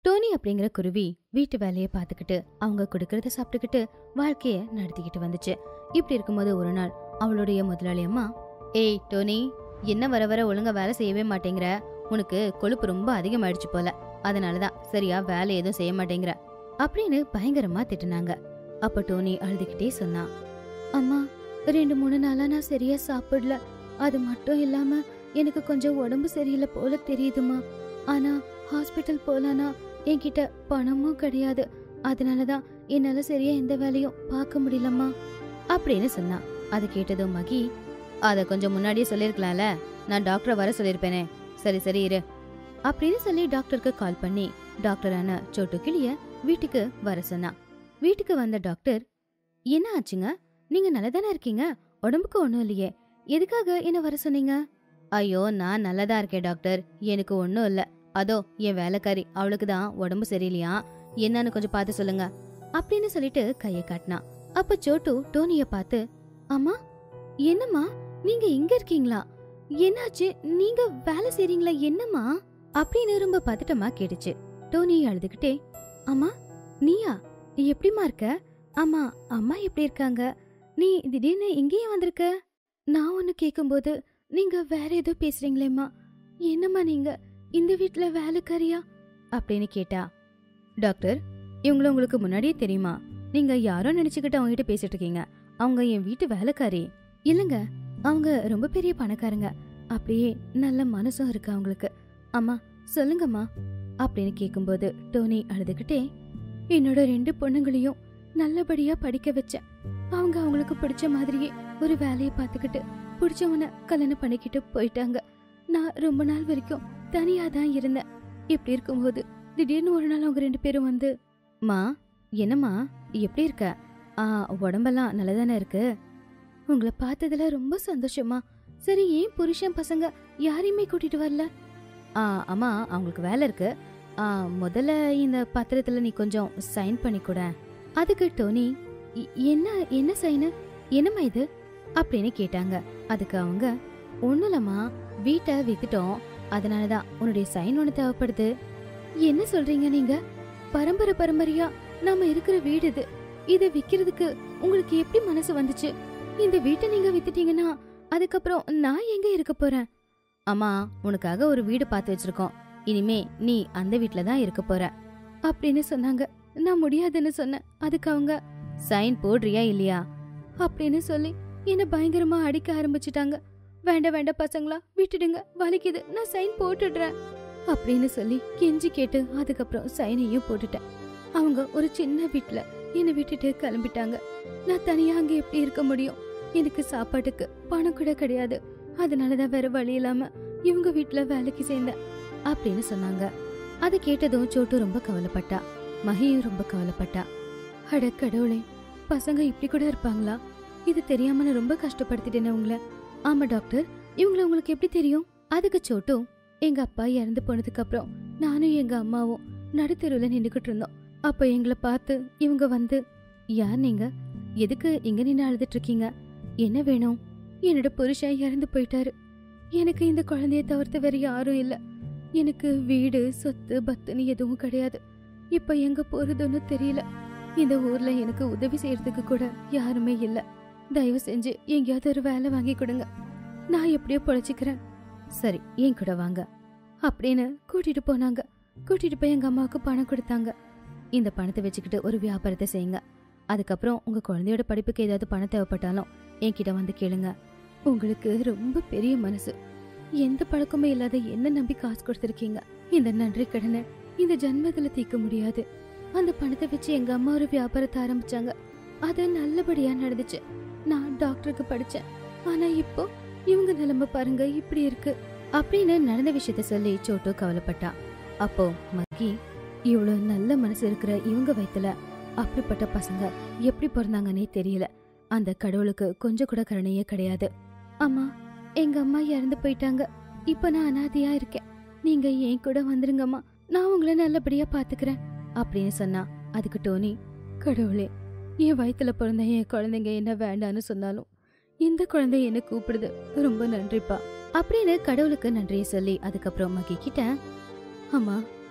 டோனி அப்படிங்கிற குருவி வீட்டு வேலையை பார்த்துக்கிட்டு அவங்க கொடுக்கறத சாப்பிட்டுக்கிட்டு வாழ்க்கைய நடத்திக்கிட்டு வந்துச்சு இப்படி இருக்கும்போது ஒரு நாள் அவளுடைய முதலாளி அம்மா ஏய் டோனி என்ன வர வர ஒழுங்கா வேலை செய்யவே மாட்டேங்கிற உனக்கு கொழுப்பு ரொம்ப அதிகமாயிடுச்சு போல அதனாலதான் சரியா வேலை எதுவும் செய்ய மாட்டேங்கிற அப்படின்னு பயங்கரமா திட்டுனாங்க அப்ப டோனி அழுதுகிட்டே சொன்னா அம்மா ரெண்டு மூணு நாளா நான் சரியா சாப்பிடல அது மட்டும் இல்லாம எனக்கு கொஞ்சம் உடம்பு சரியில்லை போல தெரியுதுமா ஆனா ஹாஸ்பிட்டல் போலானா என்கிட்ட பணமும் கிடையாது அதனாலதான் என்னால சரியா எந்த வேலையும் பார்க்க முடியலம்மா அப்படின்னு சொன்னா அது கேட்டதும் மகி அத கொஞ்சம் முன்னாடியே சொல்லிருக்கலாம்ல நான் டாக்டரை வர சொல்லிருப்பேனே சரி சரி இரு அப்படின்னு சொல்லி டாக்டருக்கு கால் பண்ணி டாக்டரான சோட்டு கிளிய வீட்டுக்கு வர சொன்னா வீட்டுக்கு வந்த டாக்டர் என்ன ஆச்சுங்க நீங்க நல்லதானே இருக்கீங்க உடம்புக்கு ஒண்ணும் இல்லையே எதுக்காக என்ன வர சொன்னீங்க ஐயோ நான் நல்லதா இருக்கேன் டாக்டர் எனக்கு ஒண்ணும் இல்ல அதோ என் வேலைக்காரி அவளுக்கு தான் உடம்பு சரியில்லையா என்னன்னு கொஞ்சம் பார்த்து சொல்லுங்க அப்படின்னு சொல்லிட்டு கைய காட்டினா அப்ப சோட்டு டோனிய பார்த்து அம்மா என்னம்மா நீங்க இங்க இருக்கீங்களா என்னாச்சு நீங்க வேலை செய்றீங்களா என்னம்மா அப்படின்னு ரொம்ப பதட்டமா கேட்டுச்சு டோனி அழுதுகிட்டே அம்மா நீயா நீ எப்படிம்மா இருக்க அம்மா அம்மா எப்படி இருக்காங்க நீ திடீர்னு இங்கேயே வந்திருக்க நான் ஒன்னு கேக்கும்போது நீங்க வேற ஏதோ பேசுறீங்களேம்மா என்னம்மா நீங்க இந்த வீட்ல வேலைக்காரியா அப்படின்னு கேட்டா டாக்டர் இவங்கள உங்களுக்கு முன்னாடியே தெரியுமா நீங்க யாரோ நினைச்சுக்கிட்டு அவங்க கிட்ட பேசிட்டு இருக்கீங்க அவங்க என் வீட்டு வேலைக்காரி இல்லங்க அவங்க ரொம்ப பெரிய பணக்காரங்க அப்படியே நல்ல மனசும் இருக்கு அவங்களுக்கு அம்மா சொல்லுங்கம்மா அப்படின்னு கேக்கும்போது டோனி அழுதுகிட்டே என்னோட ரெண்டு பொண்ணுங்களையும் நல்லபடியா படிக்க வச்சேன் அவங்க அவங்களுக்கு பிடிச்ச மாதிரியே ஒரு வேலையை பார்த்துக்கிட்டு பிடிச்சவன கல்யாணம் பண்ணிக்கிட்டு போயிட்டாங்க நான் ரொம்ப நாள் வரைக்கும் தனியா தான் இருந்தேன் இப்படி இருக்கும்போது திடீர்னு ஒரு நாள் அவங்க ரெண்டு பேரும் வந்து மா என்னம்மா எப்படி இருக்க ஆ உடம்பெல்லாம் நல்லதானே இருக்கு உங்களை பார்த்ததுல ரொம்ப சந்தோஷமா சரி ஏன் புருஷன் பசங்க யாரையுமே கூட்டிட்டு வரல ஆ அம்மா அவங்களுக்கு வேலை இருக்கு ஆ முதல்ல இந்த பத்திரத்துல நீ கொஞ்சம் சைன் பண்ணி கூட அதுக்கு டோனி "இ- என்ன என்ன சைனு என்னம்மா இது அப்படின்னு கேட்டாங்க அதுக்கு அவங்க ஒண்ணுலம்மா வீட்டை வித்துட்டோம் அதனாலதான் உன்னுடைய சைன் ஒண்ணு தேவைப்படுது என்ன சொல்றீங்க நீங்க பரம்பரை பரம்பரையா நாம இருக்கிற வீடு இது இதை விக்கிறதுக்கு உங்களுக்கு எப்படி மனசு வந்துச்சு இந்த வீட்டை நீங்க வித்துட்டீங்கன்னா அதுக்கப்புறம் நான் எங்க இருக்க போறேன் அம்மா உனக்காக ஒரு வீடு பார்த்து வச்சிருக்கோம் இனிமே நீ அந்த வீட்ல தான் இருக்க போற அப்படின்னு சொன்னாங்க நான் முடியாதுன்னு சொன்னேன் அதுக்கு அவங்க சைன் போடுறியா இல்லையா அப்படின்னு சொல்லி என்ன பயங்கரமா அடிக்க ஆரம்பிச்சிட்டாங்க வேண்டாம் வேண்டாம் பசங்களா விட்டுடுங்க வலிக்குது நான் சைன் போட்டுடுறேன் அப்படின்னு சொல்லி கெஞ்சி கேட்டு அதுக்கப்புறம் சைனையும் போட்டுட்டேன் அவங்க ஒரு சின்ன வீட்ல என்னை விட்டுட்டு கிளம்பிட்டாங்க நான் தனியா அங்க எப்படி இருக்க முடியும் எனக்கு சாப்பாட்டுக்கு பணம் கூட கிடையாது அதனாலதான் வேற வழி இல்லாம இவங்க வீட்ல வேலைக்கு சேர்ந்தேன் அப்படின்னு சொன்னாங்க அதை கேட்டதும் சோட்டு ரொம்ப கவலைப்பட்டா மகியும் ரொம்ப கவலைப்பட்டா அட கடவுளே பசங்க இப்படி கூட இருப்பாங்களா இது தெரியாம நான் ரொம்ப கஷ்டப்படுத்திட்டேனே உங்களை ஆமா டாக்டர் இவங்கள உங்களுக்கு எப்படி தெரியும் அதுக்கு சோட்டு எங்க அப்பா இறந்து போனதுக்கு அப்புறம் நானும் எங்க அம்மாவும் நடுத்தெருவுல நின்னுக்கிட்டு இருந்தோம் அப்ப எங்களை பார்த்து இவங்க வந்து யார் நீங்க எதுக்கு இங்க நின்று அழுதுட்டு இருக்கீங்க என்ன வேணும் என்னோட புருஷன் இறந்து போயிட்டாரு எனக்கு இந்த குழந்தைய தவிர்த்து வேற யாரும் இல்ல எனக்கு வீடு சொத்து பத்துன்னு எதுவும் கிடையாது இப்ப எங்க போறதுன்னு தெரியல இந்த ஊர்ல எனக்கு உதவி செய்யறதுக்கு கூட யாருமே இல்ல தயவு செஞ்சு எங்கேயாவது ஒரு வேலை வாங்கி கொடுங்க நான் எப்படியோ பொழைச்சிக்கிறேன் சரி என் கூட வாங்க அப்படின்னு கூட்டிட்டு போனாங்க கூட்டிட்டு போய் எங்க அம்மாவுக்கு பணம் கொடுத்தாங்க இந்த பணத்தை வச்சுக்கிட்டு ஒரு வியாபாரத்தை செய்யுங்க அதுக்கப்புறம் உங்க குழந்தையோட படிப்புக்கு ஏதாவது பணம் தேவைப்பட்டாலும் என்கிட்ட வந்து கேளுங்க உங்களுக்கு ரொம்ப பெரிய மனசு எந்த பழக்கமே இல்லாத என்ன நம்பி காசு கொடுத்துருக்கீங்க இந்த நன்றி கடனை இந்த ஜன்மத்துல தீர்க்க முடியாது அந்த பணத்தை வச்சு எங்க அம்மா ஒரு வியாபாரத்தை ஆரம்பிச்சாங்க அது நல்லபடியா நடந்துச்சு நான் டாக்டருக்கு படிச்சேன் ஆனா இப்போ இவங்க நிலைமை பாருங்க இப்படி இருக்கு அப்படின்னு நடந்த விஷயத்த சொல்லி சோட்டு கவலைப்பட்டா அப்போ மக்கி இவ்வளவு நல்ல மனசு இருக்கிற இவங்க வயித்துல அப்படிப்பட்ட பசங்க எப்படி பிறந்தாங்கன்னே தெரியல அந்த கடவுளுக்கு கொஞ்சம் கூட கருணையே கிடையாது அம்மா எங்க அம்மா இறந்து போயிட்டாங்க இப்ப நான் அனாதையா இருக்கேன் நீங்க என் கூட வந்துருங்கம்மா நான் உங்களை நல்லபடியா பாத்துக்கிறேன் அப்படின்னு சொன்னா அதுக்கு டோனி கடவுளே என் வயித்துல பிறந்த என் குழந்தைங்க என்ன வேண்டான்னு சொன்னாலும் இந்த குழந்தை என்ன கூப்பிடுது ரொம்ப நன்றிப்பா அப்படின்னு கடவுளுக்கு நன்றியை சொல்லி அதுக்கப்புறம் மகி கிட்ட அம்மா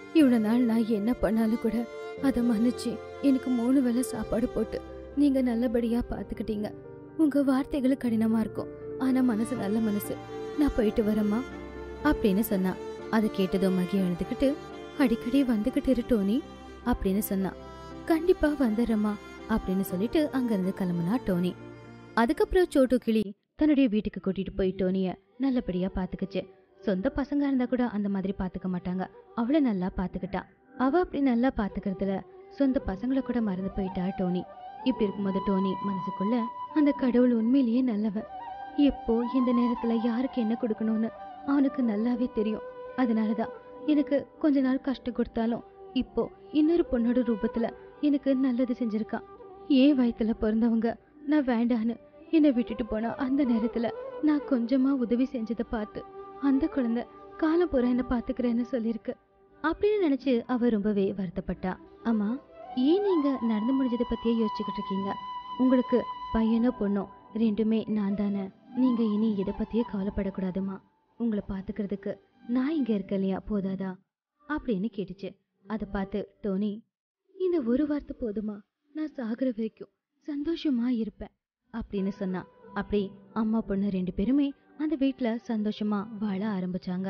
இவ்வளவு நாள் நான் என்ன பண்ணாலும் கூட அதை மன்னிச்சு எனக்கு மூணு வேளை சாப்பாடு போட்டு நீங்க நல்லபடியா பாத்துக்கிட்டீங்க உங்க வார்த்தைகள் கடினமா இருக்கும் ஆனா மனசு நல்ல மனசு நான் போயிட்டு வரேம்மா அப்படின்னு சொன்னா அதை கேட்டதும் மகி எழுதுகிட்டு அடிக்கடி வந்துகிட்டு இரு டோனி அப்படின்னு சொன்னா கண்டிப்பா வந்துடுறேம்மா அப்படின்னு சொல்லிட்டு அங்கிருந்து கிளம்புனா டோனி அதுக்கப்புறம் சோட்டு கிளி தன்னுடைய வீட்டுக்கு கூட்டிட்டு போய் டோனிய நல்லபடியா பாத்துக்குச்சு சொந்த பசங்க இருந்தா கூட அந்த மாதிரி பாத்துக்க மாட்டாங்க அவளை நல்லா பாத்துக்கிட்டா அவ அப்படி நல்லா பாத்துக்கிறதுல சொந்த பசங்களை கூட மறந்து போயிட்டா டோனி இப்படி இருக்கும்போது டோனி மனசுக்குள்ள அந்த கடவுள் உண்மையிலேயே நல்லவன் எப்போ இந்த நேரத்துல யாருக்கு என்ன கொடுக்கணும்னு அவனுக்கு நல்லாவே தெரியும் அதனாலதான் எனக்கு கொஞ்ச நாள் கஷ்டம் கொடுத்தாலும் இப்போ இன்னொரு பொண்ணோட ரூபத்துல எனக்கு நல்லது செஞ்சிருக்கான் ஏன் வயத்துல பிறந்தவங்க நான் வேண்டான்னு என்னை விட்டுட்டு போனா அந்த நேரத்துல நான் கொஞ்சமா உதவி செஞ்சதை பார்த்து அந்த குழந்தை காலம் பூரா என்ன பாத்துக்கிறேன்னு சொல்லியிருக்கு அப்படின்னு நினைச்சு அவ ரொம்பவே வருத்தப்பட்டா அம்மா ஏன் நீங்க நடந்து முடிஞ்சதை பத்தியே யோசிச்சுக்கிட்டு இருக்கீங்க உங்களுக்கு பையனோ பொண்ணோ ரெண்டுமே நான் தானே நீங்க இனி எதை பத்தியே கவலைப்படக்கூடாதுமா உங்களை பாத்துக்கிறதுக்கு நான் இங்க இருக்க இல்லையா போதாதா அப்படின்னு கேட்டுச்சு அதை பார்த்து டோனி இந்த ஒரு வார்த்தை போதுமா நான் சாகுற வரைக்கும் சந்தோஷமா இருப்பேன் அப்படின்னு சொன்னா அப்படி அம்மா பொண்ணு ரெண்டு பேருமே அந்த வீட்ல சந்தோஷமா வாழ ஆரம்பிச்சாங்க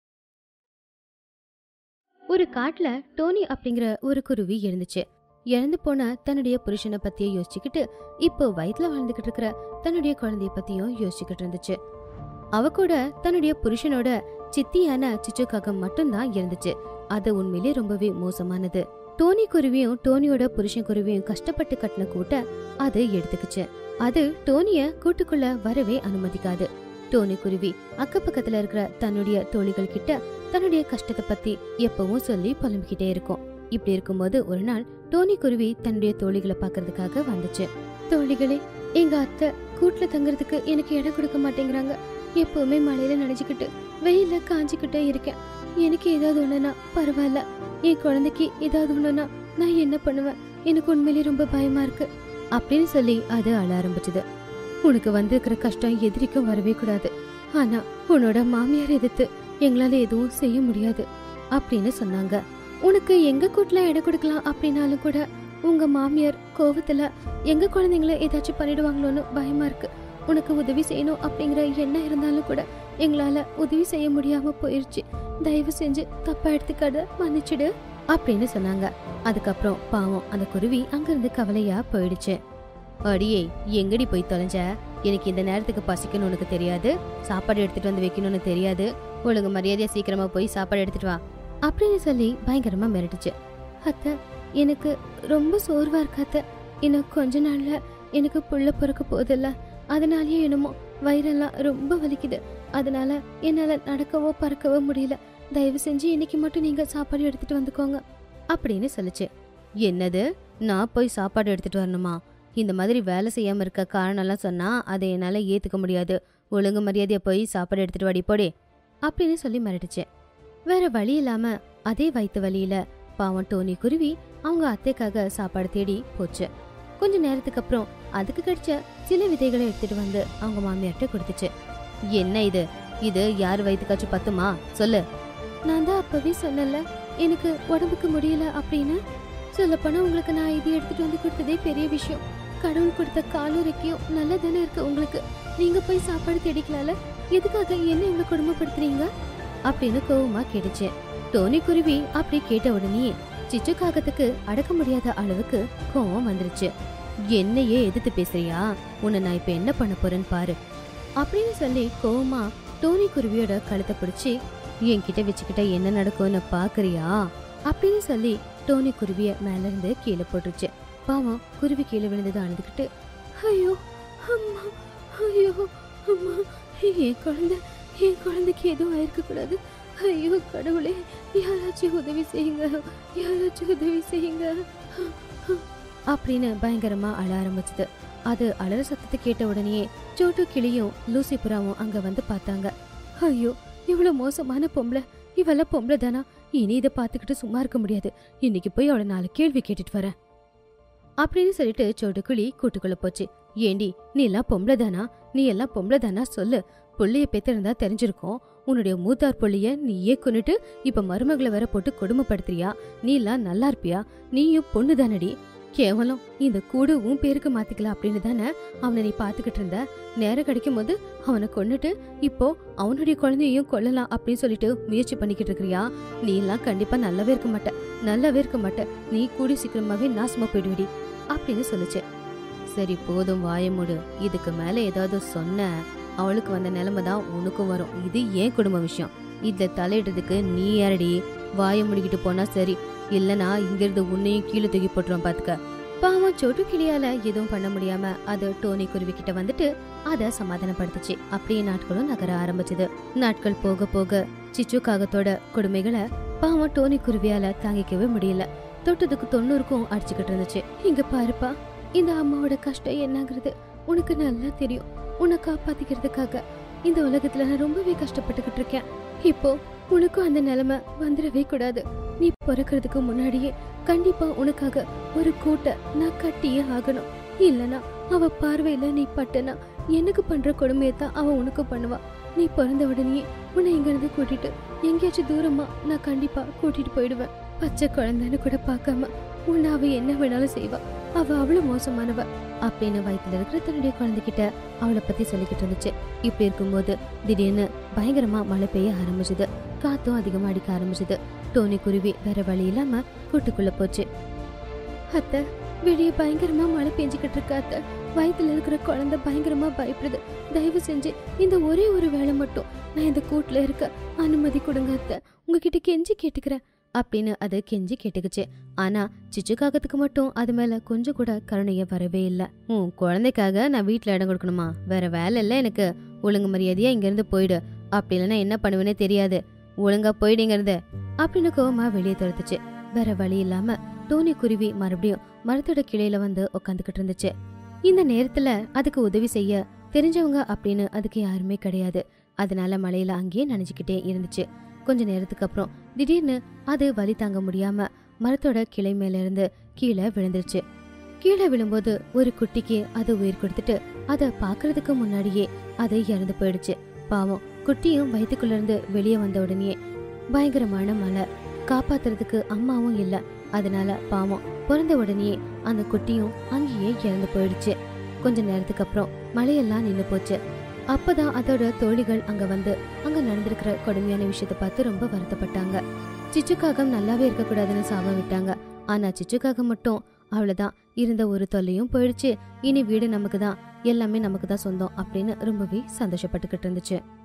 ஒரு காட்டுல டோனி அப்படிங்கிற ஒரு குருவி இருந்துச்சு இறந்து போன தன்னுடைய புருஷனை பத்தியே யோசிச்சுக்கிட்டு இப்போ வயித்துல வாழ்ந்துகிட்டு இருக்கிற தன்னுடைய குழந்தைய பத்தியும் யோசிச்சுக்கிட்டு இருந்துச்சு அவ கூட தன்னுடைய புருஷனோட சித்தியான சிச்சுக்காகம் மட்டும்தான் இருந்துச்சு அது உண்மையிலே ரொம்பவே மோசமானது டோனி குருவியும் டோனியோட புருஷன் குருவியும் கஷ்டப்பட்டு கட்டின கூட்ட அது எடுத்துக்குச்சு அது டோனிய கூட்டுக்குள்ள வரவே அனுமதிக்காது டோனி குருவி அக்கப்பக்கத்துல இருக்கிற தன்னுடைய தோழிகள் கிட்ட தன்னுடைய கஷ்டத்தை பத்தி எப்பவும் சொல்லி புலம்பிக்கிட்டே இருக்கும் இப்படி இருக்கும்போது ஒரு நாள் டோனி குருவி தன்னுடைய தோழிகளை பாக்குறதுக்காக வந்துச்சு தோழிகளே எங்க அத்தை கூட்டுல தங்குறதுக்கு எனக்கு இடம் கொடுக்க மாட்டேங்கிறாங்க எப்பவுமே மழையில நனைஞ்சுக்கிட்டு வெயில்ல காஞ்சிக்கிட்டே இருக்கேன் எனக்கு ஏதாவது ஒண்ணுனா பரவாயில்ல என் குழந்தைக்கு ஏதாவது ஒண்ணுனா நான் என்ன பண்ணுவேன் எனக்கு உண்மையிலேயே ரொம்ப பயமா இருக்கு அப்படின்னு சொல்லி அது அழ ஆரம்பிச்சது உனக்கு வந்திருக்கிற கஷ்டம் எதிரிக்கும் வரவே கூடாது ஆனா உன்னோட மாமியார் எதிர்த்து எங்களால எதுவும் செய்ய முடியாது அப்படின்னு சொன்னாங்க உனக்கு எங்க கூட்டுல இடம் கொடுக்கலாம் அப்படின்னாலும் கூட உங்க மாமியார் கோவத்துல எங்க குழந்தைங்கள ஏதாச்சும் பண்ணிடுவாங்களோன்னு பயமா இருக்கு உனக்கு உதவி செய்யணும் அப்படிங்கிற எண்ணம் இருந்தாலும் கூட எங்களால உதவி செய்ய முடியாம போயிருச்சு தயவு செஞ்சு தப்பா எடுத்துக்காத மன்னிச்சிடு அப்படின்னு சொன்னாங்க அதுக்கப்புறம் பாவம் அந்த குருவி அங்கிருந்து கவலையா போயிடுச்சு அடியே எங்கடி போய் தொலைஞ்ச எனக்கு இந்த நேரத்துக்கு பசிக்கணும் உனக்கு தெரியாது சாப்பாடு எடுத்துட்டு வந்து வைக்கணும்னு தெரியாது ஒழுங்கு மரியாதையா சீக்கிரமா போய் சாப்பாடு எடுத்துட்டு வா அப்படின்னு சொல்லி பயங்கரமா மிரட்டுச்சு அத்தை எனக்கு ரொம்ப சோர்வா இருக்கு அத்தை இன்னும் கொஞ்ச நாள்ல எனக்கு புள்ள பிறக்க போதில்ல அதனாலயே என்னமோ வயிறெல்லாம் ரொம்ப வலிக்குது அதனால என்னால நடக்கவோ பறக்கவோ முடியல தயவு செஞ்சு இன்னைக்கு மட்டும் நீங்க சாப்பாடு எடுத்துட்டு வந்துக்கோங்க அப்படின்னு சொல்லுச்சு என்னது நான் போய் சாப்பாடு எடுத்துட்டு வரணுமா இந்த மாதிரி வேலை செய்யாம இருக்க காரணம்லாம் சொன்னா அதை என்னால ஏத்துக்க முடியாது ஒழுங்கு மரியாதையா போய் சாப்பாடு எடுத்துட்டு வாடி போடி அப்படின்னு சொல்லி மிரட்டுச்சு வேற வழி இல்லாம அதே வயித்து வலியில பாவம் டோனி குருவி அவங்க அத்தைக்காக சாப்பாடு தேடி போச்சு கொஞ்ச நேரத்துக்கு அப்புறம் அதுக்கு கிடைச்ச சில விதைகளை எடுத்துட்டு வந்து அவங்க மாமியார்ட்ட கொடுத்துச்சு என்ன இது இது யார் வயிற்றுக்காச்சும் பத்துமா சொல்லு நான் தான் அப்பவே சொன்னல எனக்கு உடம்புக்கு முடியல அப்படின்னு சொல்லப்போனா உங்களுக்கு நான் இது எடுத்துட்டு வந்து கொடுத்ததே பெரிய விஷயம் கடவுள் கொடுத்த காலுரைக்கும் நல்லா தானே இருக்கு உங்களுக்கு நீங்க போய் சாப்பாடு தேடிக்கலாம்ல எதுக்காக என்ன இவ்வளவு கொடுமைப்படுத்துறீங்க அப்படின்னு கோவமா கேட்டுச்சு டோனி குருவி அப்படி கேட்ட உடனே சிச்சு காகத்துக்கு அடக்க முடியாத அளவுக்கு கோவம் வந்துருச்சு என்னையே எதிர்த்து பேசுறியா உன்னை நான் இப்ப என்ன பண்ண போறேன்னு பாரு அப்படின்னு சொல்லி கோவமா டோனி குருவியோட கழுத்தை பிடிச்சி என்கிட்ட வச்சுக்கிட்ட என்ன நடக்கும்னு பாக்குறியா அப்படின்னு சொல்லி டோனி குருவிய மேல இருந்து கீழே போட்டுருச்சு பாவம் குருவி கீழே விழுந்தது அழுதுகிட்டு ஐயோ அம்மா ஐயோ அம்மா என் குழந்தை என் குழந்தைக்கு எதுவும் ஆயிருக்க கூடாது ஐயோ கடவுளே யாராச்சும் உதவி செய்யுங்க யாராச்சும் உதவி செய்யுங்க அப்படின்னு பயங்கரமா அழ ஆரம்பிச்சது அது அலற சத்தத்தை கேட்ட உடனே சோட்டு கிளியும் லூசி புறாவும் அங்க வந்து பார்த்தாங்க ஐயோ இவ்வளவு மோசமான பொம்பளை இவெல்லாம் பொம்பளை தானா இனி இதை பார்த்துக்கிட்டு சும்மா இருக்க முடியாது இன்னைக்கு போய் அவளை நாலு கேள்வி கேட்டுட்டு வரேன் அப்படின்னு சொல்லிட்டு சோட்டுக்குழி கூட்டுக்குள்ள போச்சு ஏண்டி நீ எல்லாம் பொம்பளை தானா நீ எல்லாம் பொம்பளை தானா சொல்லு புள்ளைய பெத்திருந்தா தெரிஞ்சிருக்கும் உன்னுடைய மூத்தார் புள்ளைய நீயே கொன்னுட்டு இப்ப மருமகளை வேற போட்டு கொடுமைப்படுத்துறியா நீ எல்லாம் நல்லா இருப்பியா நீயும் பொண்ணு தானடி கேவலம் இந்த கூடு உன் பேருக்கு மாத்திக்கலாம் அப்படின்னு தானே அவனை நீ பாத்துக்கிட்டு இருந்த நேரம் கிடைக்கும் போது அவனை கொன்னுட்டு இப்போ அவனுடைய குழந்தையையும் கொல்லலாம் அப்படின்னு சொல்லிட்டு முயற்சி பண்ணிக்கிட்டு இருக்கிறியா நீ எல்லாம் கண்டிப்பா நல்லாவே இருக்க மாட்ட நல்லாவே இருக்க மாட்ட நீ கூடி சீக்கிரமாவே நாசமா போயிடுவிடி அப்படின்னு சொல்லுச்சு சரி போதும் வாய மூடு இதுக்கு மேல ஏதாவது சொன்ன அவளுக்கு வந்த நிலைமை தான் உனக்கும் வரும் இது ஏன் குடும்ப விஷயம் இதுல தலையிடுறதுக்கு நீ யாரடி வாய முடிக்கிட்டு போனா சரி இல்லனா இங்கிருந்து உன்னையும் கீழே தூக்கி போட்டுருவான் பாத்துக்க பாவம் சொட்டு கிளியால எதுவும் பண்ண முடியாம அது டோனி குருவி கிட்ட வந்துட்டு அத சமாதானப்படுத்துச்சு அப்படியே நாட்களும் நகர ஆரம்பிச்சது நாட்கள் போக போக சிச்சு காகத்தோட கொடுமைகளை பாவம் டோனி குருவியால தாங்கிக்கவே முடியல தொட்டதுக்கு தொண்ணூறுக்கும் அடிச்சுக்கிட்டு இருந்துச்சு இங்க பாருப்பா இந்த அம்மாவோட கஷ்டம் என்னங்கிறது உனக்கு நல்லா தெரியும் உன்னை காப்பாத்திக்கிறதுக்காக இந்த உலகத்துல நான் ரொம்பவே கஷ்டப்பட்டுக்கிட்டு இருக்கேன் இப்போ உனக்கும் அந்த நிலைமை வந்துடவே கூடாது நீ பிறக்கிறதுக்கு முன்னாடியே கண்டிப்பா உனக்காக ஒரு கூட்டை நான் கட்டியே ஆகணும் இல்லனா அவ பார்வையில நீ பட்டனா எனக்கு பண்ற கொடுமையை தான் அவ உனக்கு பண்ணுவா நீ பிறந்த உடனே உன்னை இங்க இருந்து கூட்டிட்டு எங்கேயாச்சும் தூரமா நான் கண்டிப்பா கூட்டிட்டு போயிடுவேன் பச்சை குழந்தைன்னு கூட பார்க்காம உன்னை அவ என்ன வேணாலும் செய்வா அவ அவ்வளவு மோசமானவ அப்படின்னு வயித்துல இருக்கிற தன்னுடைய குழந்தைகிட்ட அவளை பத்தி சொல்லிக்கிட்டு இருந்துச்சு இப்படி இருக்கும்போது திடீர்னு பயங்கரமா மழை பெய்ய ஆரம்பிச்சது காத்தும் அதிகமா அடிக்க ஆரம்பிச்சது டோனி குருவி வேற வழி இல்லாம கூட்டுக்குள்ள போச்சு அத்தை வெளியே பயங்கரமா மழை பெஞ்சுக்கிட்டு இருக்கு அத்தை வயித்துல இருக்கிற குழந்தை பயங்கரமா பயப்படுது தயவு செஞ்சு இந்த ஒரே ஒரு வேளை மட்டும் நான் இந்த கூட்டுல இருக்க அனுமதி கொடுங்க அத்தை உங்ககிட்ட கெஞ்சி கேட்டுக்கிறேன் அப்படின்னு அது கெஞ்சி கேட்டுக்குச்சு ஆனா சிச்சு காகத்துக்கு மட்டும் அது மேல கொஞ்சம் கூட கருணைய வரவே இல்ல உன் குழந்தைக்காக நான் வீட்ல இடம் கொடுக்கணுமா வேற வேலை இல்ல எனக்கு ஒழுங்கு மரியாதையா இங்க இருந்து போயிடு அப்படி இல்லைன்னா என்ன பண்ணுவேனே தெரியாது ஒழுங்கா போயிடுங்கிறது அப்படின்னு கோவமா வெளியே துரத்துச்சு வேற வழி இல்லாம டோனி குருவி மறுபடியும் மரத்தோட கிளையில வந்து உட்காந்துக்கிட்டு இருந்துச்சு இந்த நேரத்துல அதுக்கு உதவி செய்ய தெரிஞ்சவங்க அப்படின்னு அதுக்கு யாருமே கிடையாது அதனால மழையில அங்கேயே நனைஞ்சுக்கிட்டே இருந்துச்சு கொஞ்ச நேரத்துக்கு அப்புறம் திடீர்னு அது வலி தாங்க முடியாம மரத்தோட கிளை மேல இருந்து கீழே விழுந்துருச்சு கீழே விழும்போது ஒரு குட்டிக்கு அது உயிர் கொடுத்துட்டு அதை பாக்குறதுக்கு முன்னாடியே அது இறந்து போயிடுச்சு பாவம் குட்டியும் வயித்துக்குள்ள இருந்து வெளியே வந்த உடனே பயங்கரமான மழை காப்பாத்துறதுக்கு அம்மாவும் இல்ல அதனால பாவம் பிறந்த உடனே அந்த குட்டியும் அங்கேயே இறந்து போயிடுச்சு கொஞ்ச நேரத்துக்கு அப்புறம் மழையெல்லாம் நின்னு போச்சு அப்பதான் அதோட தோழிகள் அங்க வந்து அங்க நடந்திருக்கிற கொடுமையான விஷயத்த பார்த்து ரொம்ப வருத்தப்பட்டாங்க சிச்சுக்காகம் நல்லாவே இருக்கக்கூடாதுன்னு சாபம் விட்டாங்க ஆனா சிச்சுக்காகம் மட்டும் அவ்வளவுதான் இருந்த ஒரு தொல்லையும் போயிடுச்சு இனி வீடு நமக்கு தான் எல்லாமே நமக்கு தான் சொந்தம் அப்படின்னு ரொம்பவே சந்தோஷப்பட்டுக்கிட்டு இருந்துச்சு